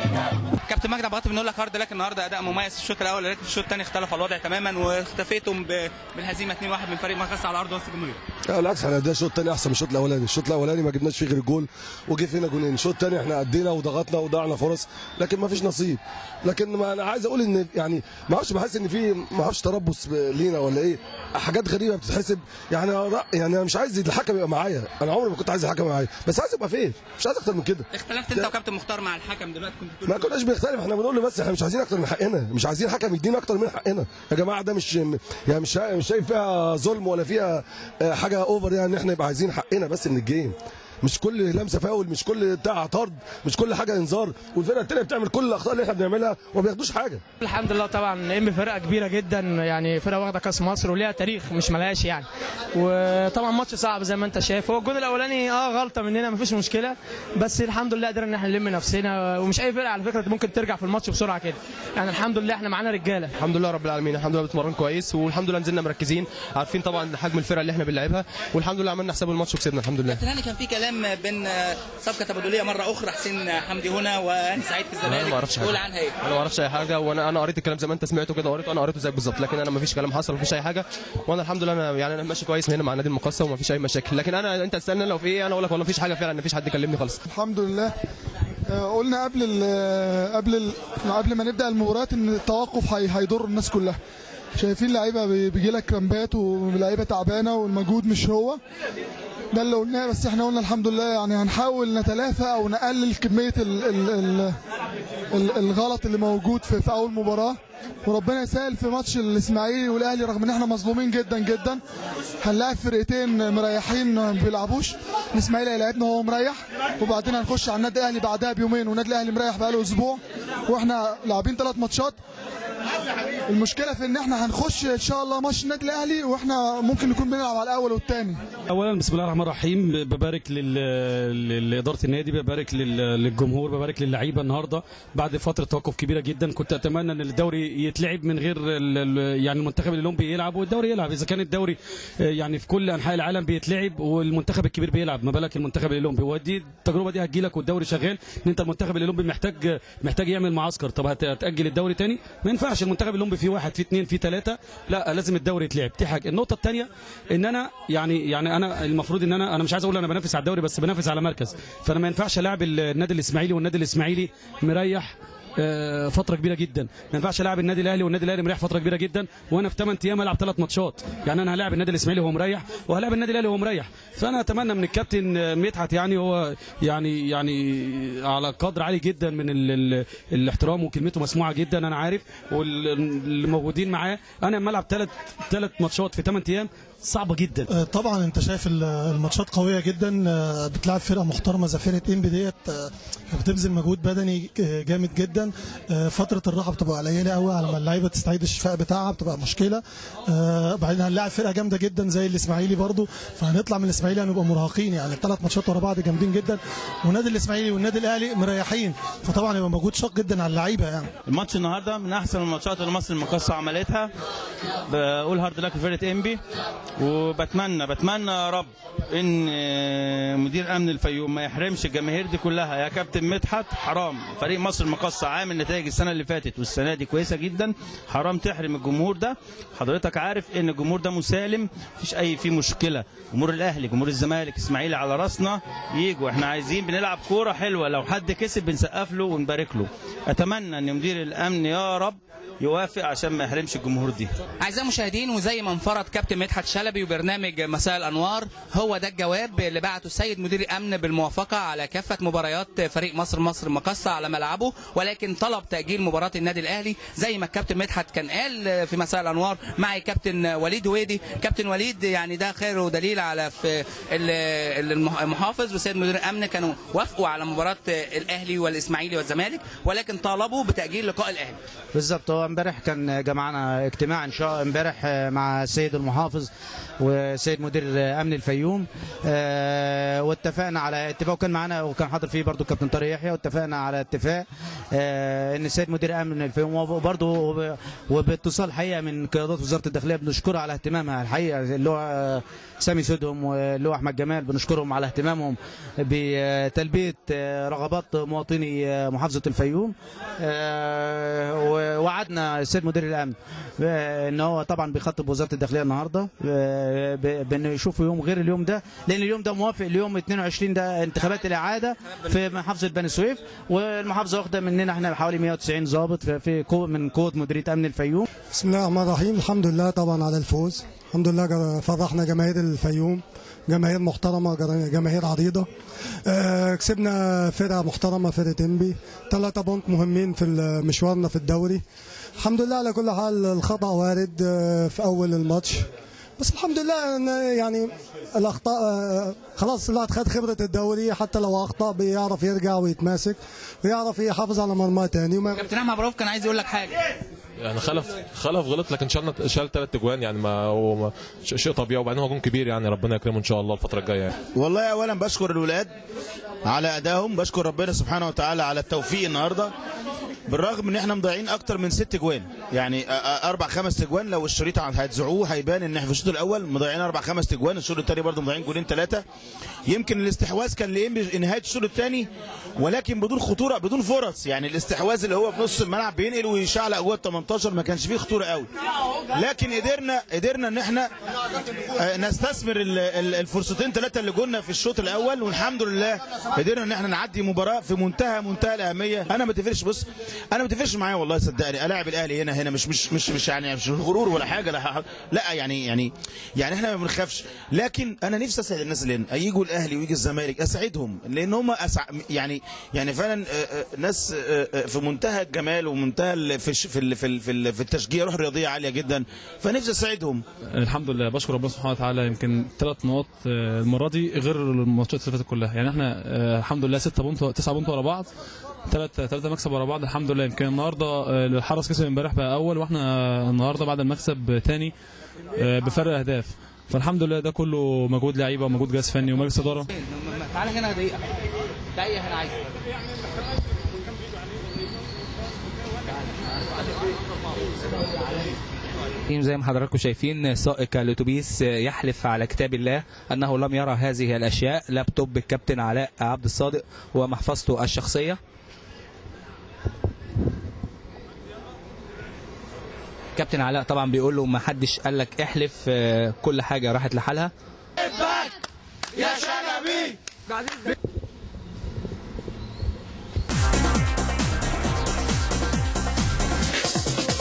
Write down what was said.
كابتن مجدي عبد الغفور بنقول لك هارد لك النهارده اداء مميز في الشوط الاول لكن في الشوط الثاني اختلف الوضع تماما واختفيتم ب- بالهزيمه 2-1 من فريق مقص على ارض وسط الجمهوريه لا بالعكس احنا ده الشوط الثاني احسن من الشوط الاولاني الشوط الاولاني ما جبناش فيه غير جول وجه فينا جولين الشوط الثاني احنا ادينا وضغطنا وضيعنا فرص لكن ما فيش نصيب لكن ما انا عايز اقول ان يعني ما اعرفش بحس ان في ما اعرفش تربص ب- لينا ولا ايه حاجات غريبه بتتحسب يعني أنا- يعني انا مش عايز الحكم يبقى معايا انا عمري ما كنت عايز الحكم معايا بس عايز يبقى فين مش عايز اكتر من كده اختلفت انت وكابتن مختار مع الحكم دلوقتي كنت بتقول ما كناش بنختلف احنا بنقول له بس احنا مش عايزين اكتر من حقنا مش عايزين حكم يدينا اكتر من حقنا يا جماعه ده مش يعني مش شا- مش شايف فيها ظلم ولا فيها آه، حاجه اوفر يعني ان احنا يبقى عايزين حقنا بس من الجيم مش كل لمسه فاول مش كل بتاع طرد مش كل حاجه انذار والفرقه التانيه بتعمل كل الاخطاء اللي احنا بنعملها وما بياخدوش حاجه الحمد لله طبعا ام فرقه كبيره جدا يعني فرقه واخده كاس مصر وليها تاريخ مش ملهاش يعني وطبعا ماتش صعب زي ما انت شايف هو الجون الاولاني اه غلطه مننا مفيش مشكله بس الحمد لله قدرنا ان احنا نلم نفسنا ومش اي فرقه على فكره ممكن ترجع في الماتش بسرعه كده يعني الحمد لله احنا معانا رجاله الحمد لله رب العالمين الحمد لله بنتمرن كويس والحمد لله نزلنا مركزين عارفين طبعا حجم الفرقه اللي احنا بنلعبها والحمد لله عملنا حساب الماتش وكسبنا الحمد لله كابتن هاني كان في كلام بين آه، صفقه تبادليه مره اخرى حسين حمدي هنا وهاني سعيد في الزمالك انا ما اعرفش حاجه تقول عنها ايه انا ما اعرفش اي حاجه وانا انا قريت الكلام زي ما انت سمعته كده قريته انا قريته زيك بالظبط لكن انا ما فيش كلام حصل ما فيش اي حاجه وانا الحمد لله انا يعني انا ماشي كويس هنا مع نادي المقصه وما فيش اي مشاكل لكن انا انت تسالني لو في ايه انا اقول لك والله ما فيش حاجه فعلا ما فيش حد كلمني خالص الحمد لله آه، قلنا قبل ال قبل ال قبل ما نبدا المباريات ان التوقف هي- هيضر الناس كلها شايفين لعيبه بي- بيجي لك كرامبات ولعيبه تعبانه والمجهود مش هو ده اللي قلناه بس احنا قلنا الحمد لله يعني هنحاول نتلافى او نقلل كميه ال ال ال ال الغلط اللي موجود في, في اول مباراه وربنا يسهل في ماتش الاسماعيلي والاهلي رغم ان احنا مظلومين جدا جدا هنلاعب فرقتين مريحين ما بيلعبوش الاسماعيلي هيلاعبنا وهو مريح وبعدين هنخش على النادي الاهلي بعدها بيومين والنادي الاهلي مريح بقاله اسبوع واحنا لاعبين ثلاث ماتشات المشكله في ان احنا هنخش ان شاء الله ماتش النادي الاهلي واحنا ممكن نكون بنلعب على الاول والثاني اولا بسم الله الرحمن الرحيم ببارك لل... لل- لاداره النادي ببارك لل... للجمهور ببارك للعيبه النهارده بعد فتره توقف كبيره جدا كنت اتمنى ان الدوري يتلعب من غير ال... ال- يعني المنتخب الاولمبي يلعب والدوري يلعب اذا كان الدوري آه، يعني في كل انحاء العالم بيتلعب والمنتخب الكبير بيلعب ما بالك المنتخب الاولمبي ودي التجربه دي هتجيلك والدوري شغال ان انت المنتخب الاولمبي محتاج محتاج يعمل معسكر طب هت- هتاجل الدوري تاني ما ينفعش المنتخب الاولمبي فيه واحد فيه اثنين فيه ثلاثه لا لازم الدوري يتلعب دي حاجه النقطه الثانيه ان انا يعني يعني انا المفروض ان انا انا مش عايز اقول انا بنافس على الدوري بس بنافس على مركز فانا ما ينفعش الاعب النادي الاسماعيلي والنادي الاسماعيلي مريح آه، فتره كبيره جدا ما ينفعش العب النادي الاهلي والنادي الاهلي مريح فتره كبيره جدا وانا في 8 ايام العب ثلاث ماتشات يعني انا هلاعب النادي الاسماعيلي وهو مريح وهلاعب النادي الاهلي وهو مريح فانا اتمنى من الكابتن آه، مدحت يعني هو يعني يعني على قدر عالي جدا من ال ال الاحترام وكلمته مسموعه جدا انا عارف واللي موجودين معاه انا لما العب ثلاث ثلاث ماتشات في 8 ايام صعبه جدا آه، طبعا انت شايف ال- الماتشات قويه جدا آه، بتلعب فرقه محترمه زي فرقه انبي ديت آه، بتبذل مجهود بدني آه، جامد جدا آه، فتره الراحه بتبقى قليله قوي على ما اللعيبه تستعيد الشفاء بتاعها بتبقى مشكله آه، بعدين هنلاعب فرقه جامده جدا زي الاسماعيلي برضو فهنطلع من الاسماعيلي هنبقى مرهقين يعني الثلاث ماتشات ورا بعض جامدين جدا والنادي الاسماعيلي والنادي الاهلي مريحين فطبعا يبقى مجهود شاق جدا على اللعيبه يعني الماتش النهارده من احسن الماتشات اللي مصر المقاصه عملتها بقول هارد لك لفرقه انبي وبتمنى بتمنى يا رب ان آه، مدير امن الفيوم ما يحرمش الجماهير دي كلها يا كابتن مدحت حرام فريق مصر المقاصه عامل نتائج السنه اللي فاتت والسنه دي كويسه جدا حرام تحرم الجمهور ده حضرتك عارف ان الجمهور ده مسالم مفيش اي فيه مشكله جمهور الاهلي جمهور الزمالك اسماعيلي على راسنا يجوا احنا عايزين بنلعب كوره حلوه لو حد كسب بنسقف له ونبارك له اتمنى ان مدير الامن يا رب يوافق عشان ما يحرمش الجمهور دي اعزائي المشاهدين وزي ما انفرد كابتن مدحت شلبي وبرنامج مساء الانوار هو ده الجواب اللي بعته السيد مدير الامن بالموافقه على كافه مباريات فريق مصر مصر مقصه على ملعبه ولكن طلب تاجيل مباراه النادي الاهلي زي ما الكابتن مدحت كان قال في مساء الانوار معي كابتن وليد ويدي كابتن وليد يعني ده خير ودليل على في ال- المح- المحافظ وسيد مدير الامن كانوا وافقوا على مباراه الاهلي والاسماعيلي والزمالك ولكن طالبوا بتاجيل لقاء الاهلي بالظبط هو امبارح كان جمعنا اجتماع ان شاء امبارح آه، مع السيد المحافظ وسيد مدير آه، امن الفيوم آه، واتفقنا على اتفاق وكان معانا وكان حاضر فيه برضو كابتن طارق يحيى واتفقنا على اتفاق آه، ان السيد مدير امن الفيوم وبرضو وب- وباتصال حقيقه من قيادات وزاره الداخليه بنشكرها على اهتمامها الحقيقه اللي هو آه، سامي سودهم واللي هو احمد جمال بنشكرهم على اهتمامهم بتلبيه آه، رغبات مواطني آه، محافظه الفيوم آه، ووعدنا السيد مدير الامن آه، ان هو طبعا بيخاطب وزاره الداخليه النهارده آه، ب- بانه يشوفوا يوم غير اليوم ده لان اليوم ده موافق اليوم 22 ده انتخابات الاعاده في محافظه بني سويف والمحافظه واخده مننا احنا حوالي 190 ضابط في- في قوة من قوه مديريه امن الفيوم بسم الله الرحمن الرحيم الحمد لله طبعا على الفوز الحمد لله جا- فرحنا جماهير الفيوم جماهير محترمة جر- جماهير عريضة آه، كسبنا فرقة محترمة فرقة انبي ثلاثة بونت مهمين في ال- مشوارنا في الدوري الحمد لله على كل حال الخطأ وارد آه، في أول الماتش بس الحمد لله إن يعني الاخطاء آه، خلاص الواحد خد خبره الدوري حتى لو اخطا بيعرف يرجع ويتماسك ويعرف يحافظ على مرماه تاني وما كابتن احمد مبروك كان عايز يقول لك حاجه يعني خلف خلف غلط لكن شالنا شال ثلاث اجوان يعني ما هو ما- ش- شيء طبيعي وبعدين هو جون كبير يعني ربنا يكرمه ان شاء الله الفتره الجايه يعني. والله اولا بشكر الولاد على ادائهم بشكر ربنا سبحانه وتعالى على التوفيق النهارده بالرغم ان احنا مضيعين اكتر من ست جوان يعني أ- أ- اربع خمس جوان لو الشريط عن- هتزعوه هيبان ان احنا في الشوط الاول مضيعين اربع خمس جوان الشوط الثاني برضه مضيعين جولين ثلاثه يمكن الاستحواذ كان لإنبي نهايه الشوط الثاني ولكن بدون خطوره بدون فرص يعني الاستحواذ اللي هو في نص الملعب بينقل ويشعلق جوه ال 18 ما كانش فيه خطوره قوي لكن قدرنا قدرنا ان احنا آه، نستثمر ال- ال- الفرصتين ثلاثه اللي جولنا في الشوط الاول والحمد لله قدرنا ان احنا نعدي مباراه في منتهى منتهى الاهميه انا ما تفرقش بص انا ما تفرقش معايا والله صدقني الاعب الاهلي هنا هنا مش مش مش مش يعني مش غرور ولا حاجه لا, لا يعني يعني يعني احنا ما بنخافش لكن انا نفسي اسعد الناس اللي هنا يجوا الاهلي ويجي الزمالك اسعدهم لان هم أسع... يعني يعني فعلا آه، آه، ناس آه، آه، في منتهى الجمال ومنتهى ال- في الش- في ال- في ال- في ال- في التشجيع روح رياضيه عاليه جدا فنفسي اسعدهم الحمد لله بشكر ربنا سبحانه وتعالى يمكن ثلاث نقط آه، المره دي غير الماتشات اللي فاتت كلها يعني احنا آه، الحمد لله 6 بونت 9 بونت ورا بعض ثلاث ثلاثة مكسب ورا بعض الحمد لله يمكن النهارده آه، الحرس كسب امبارح بقى اول واحنا النهارده بعد المكسب تاني آه، بفرق اهداف فالحمد لله ده كله مجهود لعيبه ومجهود جهاز فني ومجلس اداره تعالى هنا دقيقه دقيقه هنا عايز زي ما حضراتكم شايفين سائق الاتوبيس يحلف على كتاب الله انه لم يرى هذه الاشياء لابتوب الكابتن علاء عبد الصادق ومحفظته الشخصيه كابتن علاء طبعا بيقول له ما حدش قال لك احلف آه، كل حاجه راحت لحالها يا شلبي